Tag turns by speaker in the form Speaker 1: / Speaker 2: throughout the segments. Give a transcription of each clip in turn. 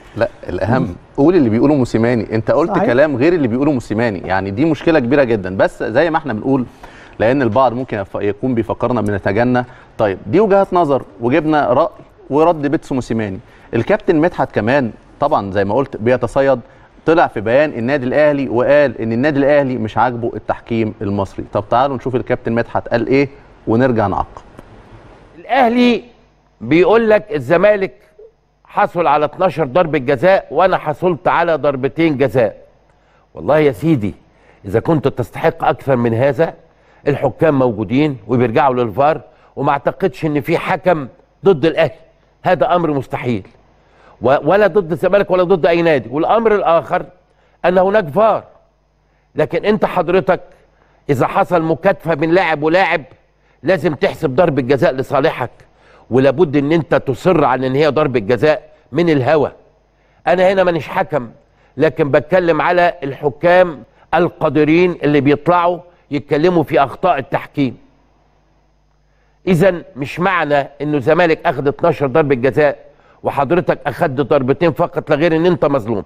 Speaker 1: لا الاهم قول اللي بيقوله موسيماني انت قلت
Speaker 2: صحيح.
Speaker 1: كلام غير اللي بيقوله موسيماني يعني دي مشكله كبيره جدا بس زي ما احنا بنقول لان البعض ممكن يف- يكون بيفكرنا بنتجنى طيب دي وجهات نظر وجبنا راي ورد بيتسو موسيماني الكابتن مدحت كمان طبعا زي ما قلت بيتصيد طلع في بيان النادي الاهلي وقال ان النادي الاهلي مش عاجبه التحكيم المصري طب تعالوا نشوف الكابتن مدحت قال ايه ونرجع نعقب
Speaker 3: الاهلي بيقول لك الزمالك حصل على 12 ضربه جزاء وانا حصلت على ضربتين جزاء والله يا سيدي اذا كنت تستحق اكثر من هذا الحكام موجودين وبيرجعوا للفار وما اعتقدش ان في حكم ضد الاهلي هذا امر مستحيل و- ولا ضد الزمالك ولا ضد اي نادي والامر الاخر ان هناك فار لكن انت حضرتك اذا حصل مكاتفه بين لاعب ولاعب لازم تحسب ضربه جزاء لصالحك ولابد ان انت تصر على ان هي ضربه جزاء من الهوى انا هنا مانيش حكم لكن بتكلم على الحكام القادرين اللي بيطلعوا يتكلموا في اخطاء التحكيم اذا مش معنى انه الزمالك اخذ 12 ضربه جزاء وحضرتك اخدت ضربتين فقط لا غير ان انت مظلوم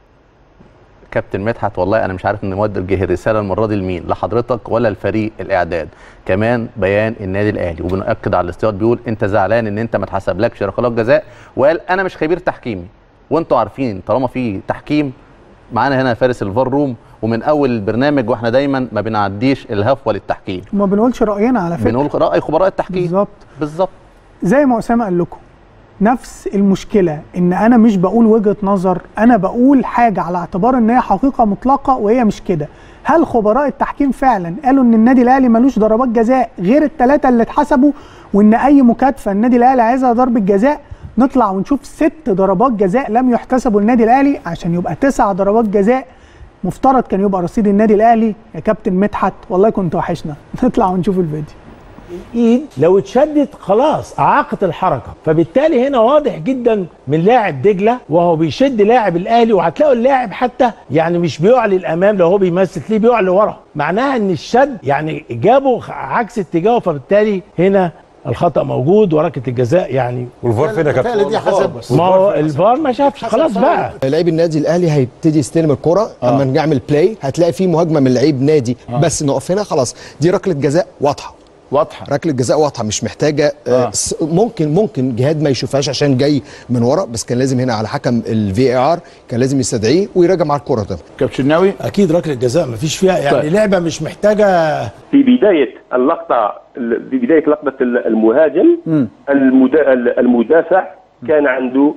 Speaker 1: كابتن مدحت والله انا مش عارف نوجه الرساله المره دي لمين لحضرتك ولا لفريق الاعداد كمان بيان النادي الاهلي وبنأكد على الاستياض بيقول انت زعلان ان انت ما اتحسبلكش ركلات جزاء وقال انا مش خبير تحكيمي وانتوا عارفين طالما في تحكيم معانا هنا فارس الفار روم ومن اول البرنامج واحنا دايما ما بنعديش الهفوه للتحكيم
Speaker 2: وما بنقولش راينا على فكره
Speaker 1: بنقول راي خبراء التحكيم
Speaker 2: بالظبط
Speaker 1: بالظبط
Speaker 2: زي ما اسامه قال لكم نفس المشكله ان انا مش بقول وجهه نظر انا بقول حاجه على اعتبار ان هي حقيقه مطلقه وهي مش كده هل خبراء التحكيم فعلا قالوا ان النادي الاهلي ملوش ضربات جزاء غير الثلاثه اللي اتحسبوا وان اي مكاتفه النادي الاهلي عايزها ضربه جزاء نطلع ونشوف ست ضربات جزاء لم يحتسبوا النادي الاهلي عشان يبقى تسع ضربات جزاء مفترض كان يبقى رصيد النادي الاهلي يا كابتن مدحت والله كنت وحشنا نطلع ونشوف الفيديو
Speaker 4: الايد لو اتشدت خلاص اعاقت الحركه فبالتالي هنا واضح جدا من لاعب دجله وهو بيشد لاعب الاهلي وهتلاقوا اللاعب حتى يعني مش بيقع للامام لو هو بيمثل ليه بيقع لورا معناها ان الشد يعني جابه عكس اتجاهه فبالتالي هنا الخطا موجود وركله الجزاء يعني
Speaker 5: والفار فين يا كابتن؟
Speaker 6: دي حسب
Speaker 4: ما هو الفار ما شافش خلاص بقى
Speaker 6: لعيب النادي الاهلي هيبتدي يستلم الكره آه. اما نعمل بلاي هتلاقي في مهاجمه من لعيب نادي آه. بس نقف هنا خلاص دي ركله جزاء واضحه
Speaker 3: واضحه
Speaker 6: ركله جزاء واضحه مش محتاجه آه. س- ممكن ممكن جهاد ما يشوفهاش عشان جاي من ورا بس كان لازم هنا على حكم الفي ار كان لازم يستدعيه ويراجع مع الكره ده
Speaker 7: كابتن شناوي
Speaker 4: اكيد ركله جزاء مفيش فيها يعني
Speaker 7: طيب.
Speaker 4: لعبه مش محتاجه
Speaker 8: في بداية اللقطة في بداية لقطة المهاجم المدا- المدافع كان عنده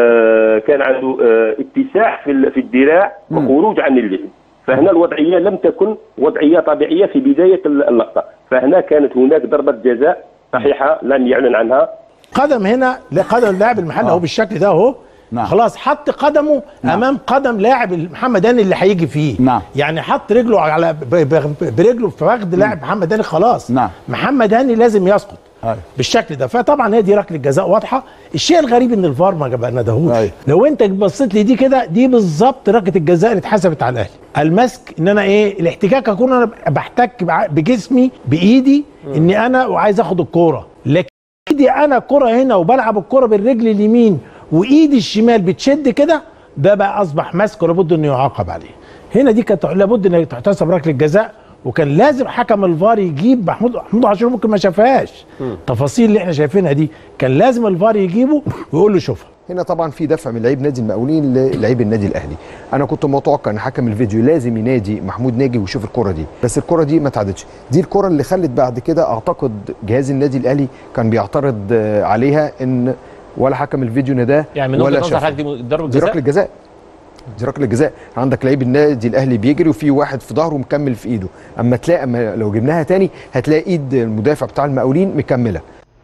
Speaker 8: آه، كان عنده آه، اتساع في ال- في الذراع وخروج عن اللحم فهنا الوضعية لم تكن وضعية طبيعية في بداية اللقطة فهنا كانت هناك ضربة جزاء صحيحة لم يعلن عنها
Speaker 4: قدم هنا قدم اللاعب المحلي اهو بالشكل ده اهو
Speaker 7: نعم.
Speaker 4: خلاص حط قدمه
Speaker 7: نعم.
Speaker 4: امام قدم لاعب محمد هاني اللي هيجي فيه
Speaker 7: نعم.
Speaker 4: يعني حط رجله على ب- ب- برجله في فخذ لاعب محمد هاني خلاص
Speaker 7: نعم.
Speaker 4: محمد هاني لازم يسقط
Speaker 7: أيوة.
Speaker 4: بالشكل ده فطبعا هي دي ركله جزاء واضحه الشيء الغريب ان الفار ما جاب- ما ندهوش
Speaker 7: أيوة.
Speaker 4: لو انت بصيت لي دي كده دي بالظبط ركله الجزاء اللي اتحسبت على الاهلي المسك ان انا ايه الاحتكاك اكون انا بحتك بع- بجسمي بايدي اني انا وعايز اخد الكوره لكن ايدي انا كرة هنا وبلعب الكرة بالرجل اليمين وايدي الشمال بتشد كده ده بقى اصبح مسك ولابد انه يعاقب عليه هنا دي كانت لابد ان تحتسب ركله جزاء وكان لازم حكم الفار يجيب محمود محمود عاشور ممكن ما شافهاش التفاصيل اللي احنا شايفينها دي كان لازم الفار يجيبه ويقول له شوفها
Speaker 6: هنا طبعا في دفع من لعيب نادي المقاولين للعيب النادي الاهلي انا كنت متوقع ان حكم الفيديو لازم ينادي محمود ناجي ويشوف الكره دي بس الكره دي ما اتعادتش دي الكره اللي خلت بعد كده اعتقد جهاز النادي الاهلي كان بيعترض آه، عليها ان ولا حكم الفيديو نداه
Speaker 9: يعني من
Speaker 6: ولا
Speaker 9: وجهه نظر
Speaker 6: شافه.
Speaker 9: حضرتك دي ضربه
Speaker 6: دي
Speaker 9: جزاء
Speaker 6: ركله جزاء دي ركله جزاء عندك لعيب النادي الاهلي بيجري وفي واحد في ظهره مكمل في ايده اما تلاقي اما لو جبناها تاني هتلاقي ايد المدافع بتاع المقاولين مكمله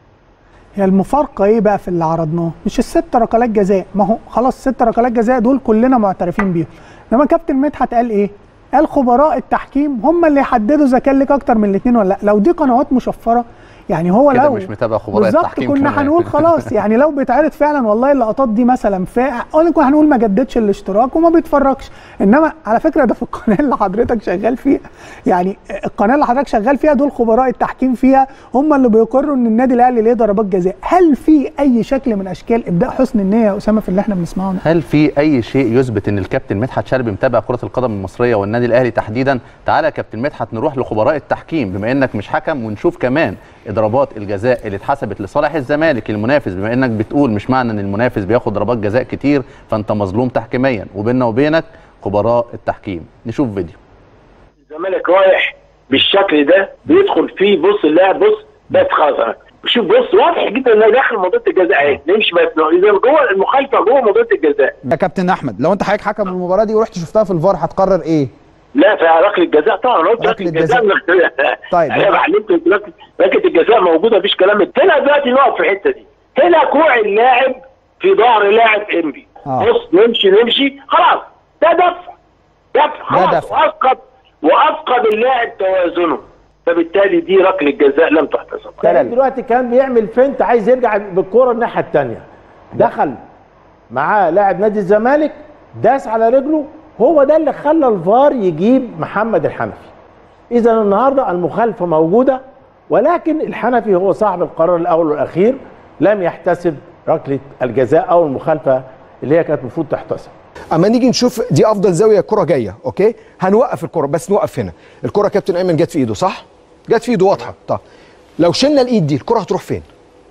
Speaker 2: هي المفارقه ايه بقى في اللي عرضناه مش الست ركلات جزاء ما هو خلاص ست ركلات جزاء دول كلنا معترفين بيهم انما كابتن مدحت قال ايه قال خبراء التحكيم هم اللي يحددوا اذا كان لك اكتر من الاثنين ولا لا لو دي قنوات مشفره يعني هو
Speaker 1: كده
Speaker 2: لو
Speaker 1: مش متابع خبراء
Speaker 2: بالظبط
Speaker 1: التحكيم
Speaker 2: كنا
Speaker 1: كمان.
Speaker 2: هنقول خلاص يعني لو بيتعرض فعلا والله اللقطات دي مثلا في ولا كنا هنقول ما جددش الاشتراك وما بيتفرجش انما على فكره ده في القناه اللي حضرتك شغال فيها يعني القناه اللي حضرتك شغال فيها دول خبراء التحكيم فيها هم اللي بيقروا ان النادي الاهلي ليه ضربات جزاء هل في اي شكل من اشكال ابداء حسن النيه يا اسامه في اللي احنا بنسمعه ده؟
Speaker 1: هل في اي شيء يثبت ان الكابتن مدحت شلبي متابع كره القدم المصريه والنادي الاهلي تحديدا تعالى يا كابتن مدحت نروح لخبراء التحكيم بما انك مش حكم ونشوف كمان اضرابات الجزاء اللي اتحسبت لصالح الزمالك المنافس بما انك بتقول مش معنى ان المنافس بياخد ضربات جزاء كتير فانت مظلوم تحكيميا وبيننا وبينك خبراء التحكيم نشوف فيديو
Speaker 5: الزمالك رايح بالشكل ده بيدخل فيه بص اللاعب بص بس خلاص شوف بص واضح جدا انه داخل منطقه الجزاء اهي نمشي بس اذا جوه المخالفه جوه منطقه الجزاء
Speaker 7: يا كابتن احمد لو انت حضرتك حكم المباراه دي ورحت شفتها في الفار هتقرر ايه
Speaker 5: لا في ركله الجزاء طبعا أنا قلت
Speaker 7: ركلة
Speaker 5: ركله الجزاء
Speaker 7: طيب.
Speaker 5: انا بعلمت ركله ركلة الجزاء موجوده مفيش كلام هنا دلوقتي نقف في الحته دي هنا كوع اللاعب في ظهر لاعب انبي
Speaker 7: آه.
Speaker 5: بص نمشي نمشي خلاص ده دفع دفع خلاص
Speaker 7: دفع.
Speaker 5: وافقد وافقد اللاعب توازنه فبالتالي دي ركله جزاء لم تحتسب
Speaker 4: اللعيب دلوقتي كان بيعمل فنت عايز يرجع بالكوره الناحيه الثانيه دخل معاه لاعب نادي الزمالك داس على رجله هو ده اللي خلى الفار يجيب محمد الحنفي اذا النهارده المخالفه موجوده ولكن الحنفي هو صاحب القرار الاول والاخير لم يحتسب ركله الجزاء او المخالفه اللي هي كانت المفروض تحتسب
Speaker 6: اما نيجي نشوف دي افضل زاويه الكره جايه اوكي هنوقف الكره بس نوقف هنا الكره كابتن ايمن جت في ايده صح جت في ايده واضحه طب لو شلنا الايد دي الكره هتروح فين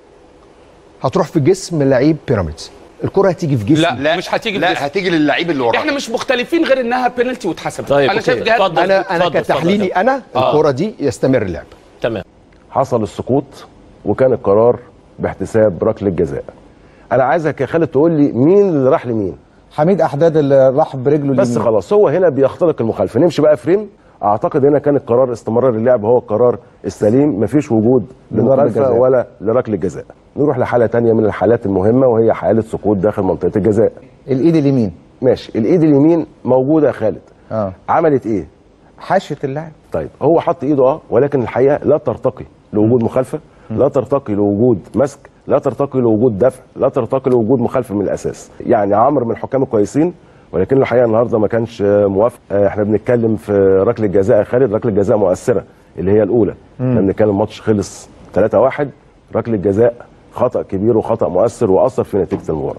Speaker 6: هتروح في جسم لعيب بيراميدز الكره هتيجي في جسم
Speaker 9: لا, لا مش هتيجي
Speaker 10: لا
Speaker 9: بجسم.
Speaker 10: هتيجي للعيب اللي وراه
Speaker 9: احنا مش مختلفين غير انها بينالتي واتحسبت
Speaker 11: طيب،
Speaker 9: انا
Speaker 11: أوكي.
Speaker 9: شايف جهاد
Speaker 11: اتفضل.
Speaker 6: انا انا
Speaker 11: اتفضل،
Speaker 6: كتحليلي
Speaker 11: اتفضل.
Speaker 6: انا
Speaker 11: آه.
Speaker 6: الكره دي يستمر اللعب
Speaker 11: تمام
Speaker 12: حصل السقوط وكان القرار باحتساب ركله جزاء انا عايزك يا خالد تقول لي مين اللي راح لمين
Speaker 7: حميد احداد اللي راح برجله
Speaker 12: بس
Speaker 7: اليمين.
Speaker 12: خلاص هو هنا بيختلق المخالفه نمشي بقى فريم اعتقد هنا كان القرار استمرار اللعب هو القرار السليم مفيش وجود
Speaker 7: لركلة
Speaker 12: لمخالفه
Speaker 7: جزاء.
Speaker 12: ولا لركله جزاء نروح لحاله تانية من الحالات المهمه وهي حاله سقوط داخل منطقه الجزاء
Speaker 7: الايد اليمين
Speaker 12: ماشي الايد اليمين موجوده يا خالد
Speaker 7: اه
Speaker 12: عملت ايه
Speaker 7: حاشيه اللاعب
Speaker 12: طيب هو حط ايده اه ولكن الحقيقه لا ترتقي لوجود مخالفه لا ترتقي لوجود مسك لا ترتقي لوجود دفع لا ترتقي لوجود مخالفه من الاساس يعني عمرو من الحكام الكويسين ولكن الحقيقه النهارده ما كانش آه، موافق آه، احنا بنتكلم في ركله جزاء يا خالد ركله جزاء مؤثره اللي هي الاولى احنا بنتكلم ماتش خلص 3-1 ركله جزاء خطا كبير وخطا مؤثر واثر في نتيجه المباراه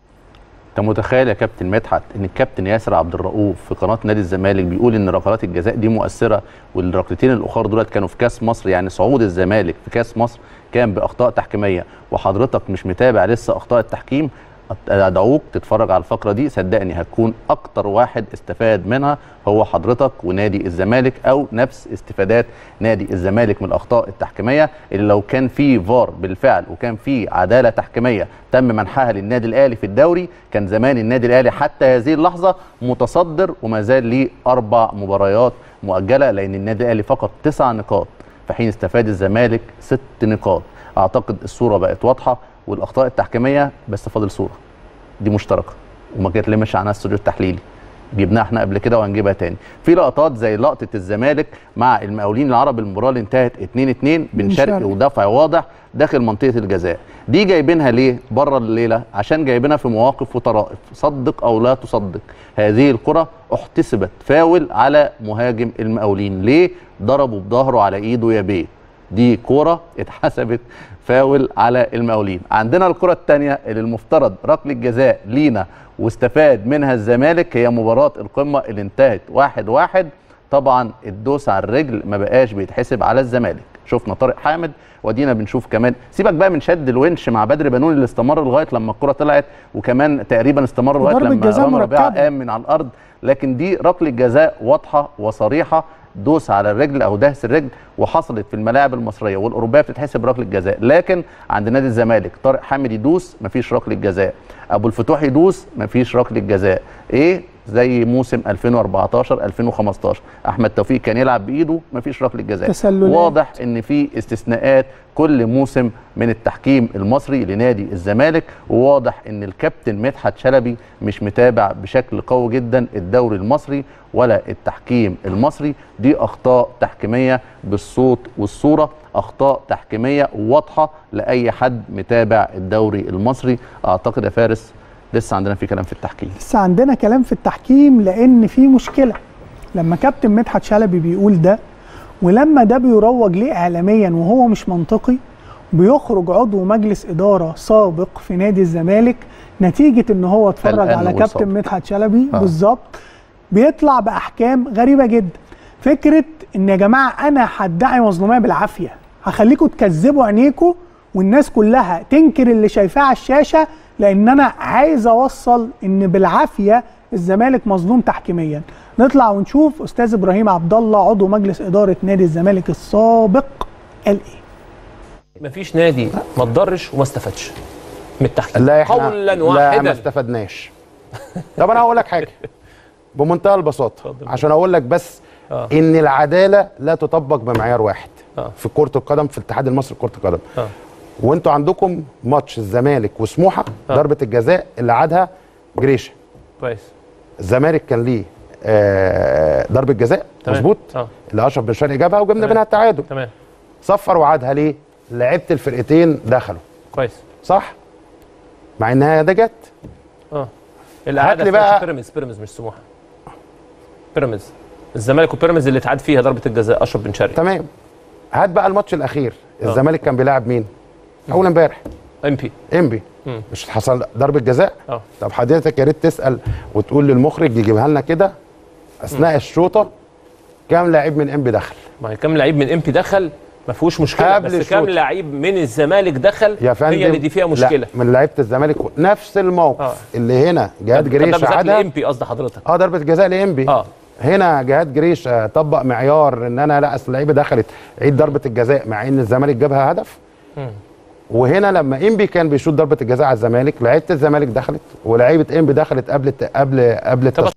Speaker 1: انت متخيل يا كابتن مدحت ان الكابتن ياسر عبد الرؤوف في قناه نادي الزمالك بيقول ان ركلات الجزاء دي مؤثره والركلتين الاخر دولت كانوا في كاس مصر يعني صعود الزمالك في كاس مصر كان باخطاء تحكيميه وحضرتك مش متابع لسه اخطاء التحكيم ادعوك تتفرج على الفقره دي صدقني هتكون اكتر واحد استفاد منها هو حضرتك ونادي الزمالك او نفس استفادات نادي الزمالك من الاخطاء التحكيميه اللي لو كان في فار بالفعل وكان في عداله تحكيميه تم منحها للنادي الاهلي في الدوري كان زمان النادي الاهلي حتى هذه اللحظه متصدر وما زال ليه اربع مباريات مؤجله لان النادي الاهلي فقط تسع نقاط في حين استفاد الزمالك ست نقاط اعتقد الصوره بقت واضحه والاخطاء التحكيميه بس فاضل صوره دي مشتركه وما كانتلمش عنها الاستوديو التحليلي جبناها احنا قبل كده وهنجيبها تاني في لقطات زي لقطه الزمالك مع المقاولين العرب المباراه اللي انتهت 2 2 بن شرقي
Speaker 2: شرقي.
Speaker 1: ودفع واضح داخل منطقه الجزاء دي جايبينها ليه بره الليله عشان جايبينها في مواقف وطرائف صدق او لا تصدق هذه الكره احتسبت فاول على مهاجم المقاولين ليه ضربوا بظهره على ايده يا بيه دي كوره اتحسبت فاول على المقاولين عندنا الكره الثانيه اللي المفترض ركله جزاء لينا واستفاد منها الزمالك هي مباراه القمه اللي انتهت واحد واحد طبعا الدوس على الرجل ما بقاش بيتحسب على الزمالك شفنا طارق حامد ودينا بنشوف كمان سيبك بقى من شد الونش مع بدر بنون اللي استمر لغايه لما الكره طلعت وكمان تقريبا استمر لغايه
Speaker 2: وضربة
Speaker 1: لما
Speaker 2: جزاء
Speaker 1: رامي ربيعه
Speaker 2: مركبة.
Speaker 1: قام من على الارض لكن دي ركله جزاء واضحه وصريحه دوس على الرجل او دهس الرجل وحصلت في الملاعب المصريه والاوروبيه بتتحسب ركله جزاء لكن عند نادي الزمالك طارق حامد يدوس مفيش ركله جزاء ابو الفتوح يدوس مفيش ركله جزاء ايه زي موسم 2014 2015 احمد توفيق كان يلعب بايده مفيش ركله جزاء
Speaker 2: تسللات.
Speaker 1: واضح ان في استثناءات كل موسم من التحكيم المصري لنادي الزمالك وواضح ان الكابتن مدحت شلبي مش متابع بشكل قوي جدا الدوري المصري ولا التحكيم المصري دي اخطاء تحكيميه بالصوت والصوره اخطاء تحكيميه واضحه لاي حد متابع الدوري المصري اعتقد يا فارس لسه عندنا في كلام في التحكيم
Speaker 2: لسه عندنا كلام في التحكيم لان في مشكله لما كابتن مدحت شلبي بيقول ده ولما ده بيروج ليه اعلاميا وهو مش منطقي بيخرج عضو مجلس اداره سابق في نادي الزمالك نتيجه ان هو اتفرج
Speaker 1: الآن
Speaker 2: على
Speaker 1: نقول
Speaker 2: كابتن
Speaker 1: سابق.
Speaker 2: مدحت شلبي
Speaker 1: آه.
Speaker 2: بالظبط بيطلع باحكام غريبه جدا فكره ان يا جماعه انا هدعي مظلوميه بالعافيه هخليكم تكذبوا عينيكم والناس كلها تنكر اللي شايفاه على الشاشه لان انا عايز اوصل ان بالعافيه الزمالك مظلوم تحكيميا نطلع ونشوف استاذ ابراهيم عبد الله عضو مجلس اداره نادي الزمالك السابق قال ايه
Speaker 10: مفيش نادي ما اتضرش وما استفادش من التحكيم
Speaker 11: لا احنا
Speaker 10: قولا
Speaker 11: لا ما
Speaker 10: واحدا
Speaker 11: استفدناش طب انا هقول لك حاجه بمنتهى البساطه عشان اقول لك بس
Speaker 10: آه.
Speaker 11: ان العداله لا تطبق بمعيار واحد
Speaker 10: آه.
Speaker 11: في كره القدم في الاتحاد المصري لكره القدم
Speaker 10: آه.
Speaker 11: وانتوا عندكم ماتش الزمالك وسموحه
Speaker 10: آه.
Speaker 11: ضربه الجزاء اللي عادها جريشه
Speaker 10: كويس
Speaker 11: الزمالك كان ليه آه ضربه جزاء
Speaker 10: تمام.
Speaker 11: مظبوط
Speaker 10: اه
Speaker 11: اللي اشرف بن شرقي جابها وجبنا
Speaker 10: تمام.
Speaker 11: منها التعادل
Speaker 10: تمام
Speaker 11: صفر وعادها ليه لعيبه الفرقتين دخلوا
Speaker 10: كويس
Speaker 11: صح مع انها ده جت
Speaker 10: اه الاعاده
Speaker 11: لي
Speaker 10: في ماتش
Speaker 11: بقى-
Speaker 10: بيراميدز بيراميدز مش سموحه بيراميدز الزمالك وبيراميدز اللي اتعاد فيها ضربه الجزاء اشرف بن شرقي
Speaker 11: تمام هات بقى الماتش الاخير
Speaker 10: آه.
Speaker 11: الزمالك كان بيلاعب مين اول امبارح
Speaker 10: ام بي
Speaker 11: انبي
Speaker 10: مم.
Speaker 11: مش حصل ضربه جزاء
Speaker 10: اه
Speaker 11: طب حضرتك يا ريت تسال وتقول للمخرج يجيبها لنا كده اثناء الشوطه كام لاعب من انبي دخل
Speaker 10: ما هي كام لعيب من ام بي دخل ما فيهوش مشكله
Speaker 11: قبل
Speaker 10: بس كام
Speaker 11: الشوط.
Speaker 10: لعيب من الزمالك دخل
Speaker 11: يا فندم
Speaker 10: هي اللي دي فيها
Speaker 11: لا،
Speaker 10: مشكله
Speaker 11: من لعيبه الزمالك نفس الموقف
Speaker 10: آه.
Speaker 11: اللي هنا جهاد جريش عادها
Speaker 10: ام بي قصد حضرتك
Speaker 11: اه ضربه جزاء لانبي
Speaker 10: اه
Speaker 11: هنا جهاد جريش آه، طبق معيار ان انا لا اصل اللعيبه دخلت عيد ضربه الجزاء مع ان الزمالك جابها هدف
Speaker 10: مم.
Speaker 11: وهنا لما انبي كان بيشوط ضربه الجزاء على الزمالك لعيبه الزمالك دخلت ولعيبه انبي دخلت قبل الت- قبل قبل التصوير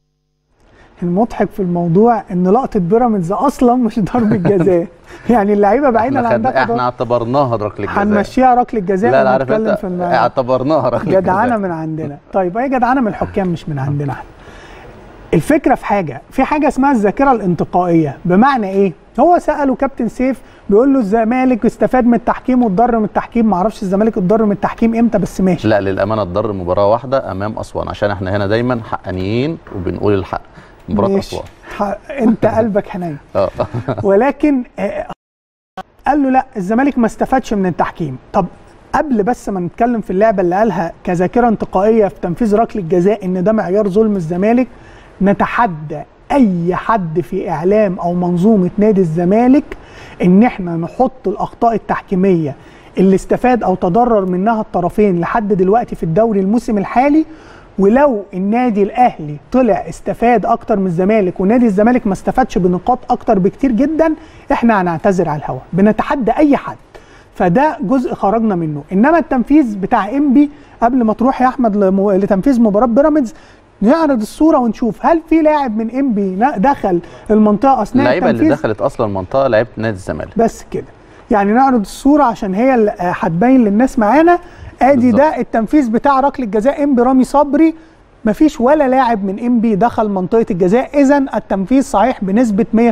Speaker 2: المضحك في الموضوع ان لقطه بيراميدز اصلا مش ضربه جزاء يعني اللعيبه بعيدا
Speaker 1: احنا,
Speaker 2: عن
Speaker 1: خدنا
Speaker 2: ده
Speaker 1: احنا اعتبرناها ركله جزاء
Speaker 2: هنمشيها ركله جزاء
Speaker 1: لا لا عارف
Speaker 2: ونتكلم
Speaker 1: انت
Speaker 2: في الم-
Speaker 1: اعتبرناها ركله
Speaker 2: جدعانه
Speaker 1: جزاء
Speaker 2: من عندنا طيب ايه جدعانه من الحكام مش من عندنا احنا الفكره في حاجه في حاجه اسمها الذاكره الانتقائيه بمعنى ايه هو ساله كابتن سيف بيقول له الزمالك استفاد من التحكيم واتضر من التحكيم معرفش الزمالك اتضر من التحكيم امتى بس ماشي
Speaker 1: لا للامانه اتضر مباراه واحده امام اسوان عشان احنا هنا دايما حقانيين وبنقول الحق مباراه
Speaker 2: ماشي.
Speaker 1: اسوان
Speaker 2: ح- انت قلبك حنين
Speaker 1: اه
Speaker 2: ولكن آه، قال له لا الزمالك ما استفادش من التحكيم طب قبل بس ما نتكلم في اللعبه اللي قالها كذاكره انتقائيه في تنفيذ ركله الجزاء ان ده معيار ظلم الزمالك نتحدى اي حد في اعلام او منظومه نادي الزمالك ان احنا نحط الاخطاء التحكيميه اللي استفاد او تضرر منها الطرفين لحد دلوقتي في الدوري الموسم الحالي ولو النادي الاهلي طلع استفاد اكتر من الزمالك ونادي الزمالك ما استفادش بنقاط اكتر بكتير جدا احنا هنعتذر على الهوا بنتحدى اي حد فده جزء خرجنا منه انما التنفيذ بتاع انبي قبل ما تروح يا احمد لم- لتنفيذ مباراه بيراميدز نعرض الصوره ونشوف هل في لاعب من انبي نا- دخل المنطقه اثناء
Speaker 1: اللعيبه اللي
Speaker 2: التنفيذ
Speaker 1: دخلت اصلا المنطقه لعيبه نادي الزمالك
Speaker 2: بس كده يعني نعرض الصوره عشان هي اللي آه، هتبين للناس معانا ادي ده التنفيذ بتاع ركله جزاء انبي رامي صبري مفيش ولا لاعب من انبي دخل منطقه الجزاء اذا التنفيذ صحيح بنسبه 100%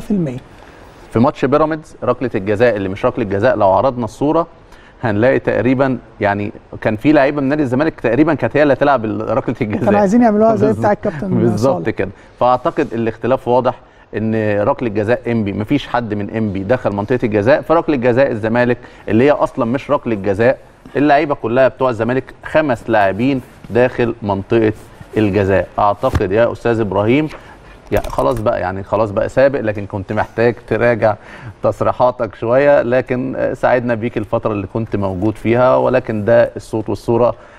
Speaker 1: في ماتش بيراميدز ركله الجزاء اللي مش ركله جزاء لو عرضنا الصوره هنلاقي تقريبا يعني كان في لعيبه من نادي الزمالك تقريبا كانت هي اللي هتلعب ركله الجزاء
Speaker 2: كانوا عايزين يعملوها زي
Speaker 1: بالظبط.
Speaker 2: بتاع الكابتن
Speaker 1: بالظبط
Speaker 2: صالح.
Speaker 1: كده فاعتقد الاختلاف واضح ان ركله جزاء انبي مفيش حد من انبي دخل منطقه الجزاء فركله جزاء الزمالك اللي هي اصلا مش ركله جزاء اللعيبه كلها بتوع الزمالك خمس لاعبين داخل منطقه الجزاء اعتقد يا استاذ ابراهيم يعني خلاص بقى يعني خلاص بقى سابق لكن كنت محتاج تراجع تصريحاتك شويه لكن آه، ساعدنا بيك الفتره اللي كنت موجود فيها ولكن ده الصوت والصوره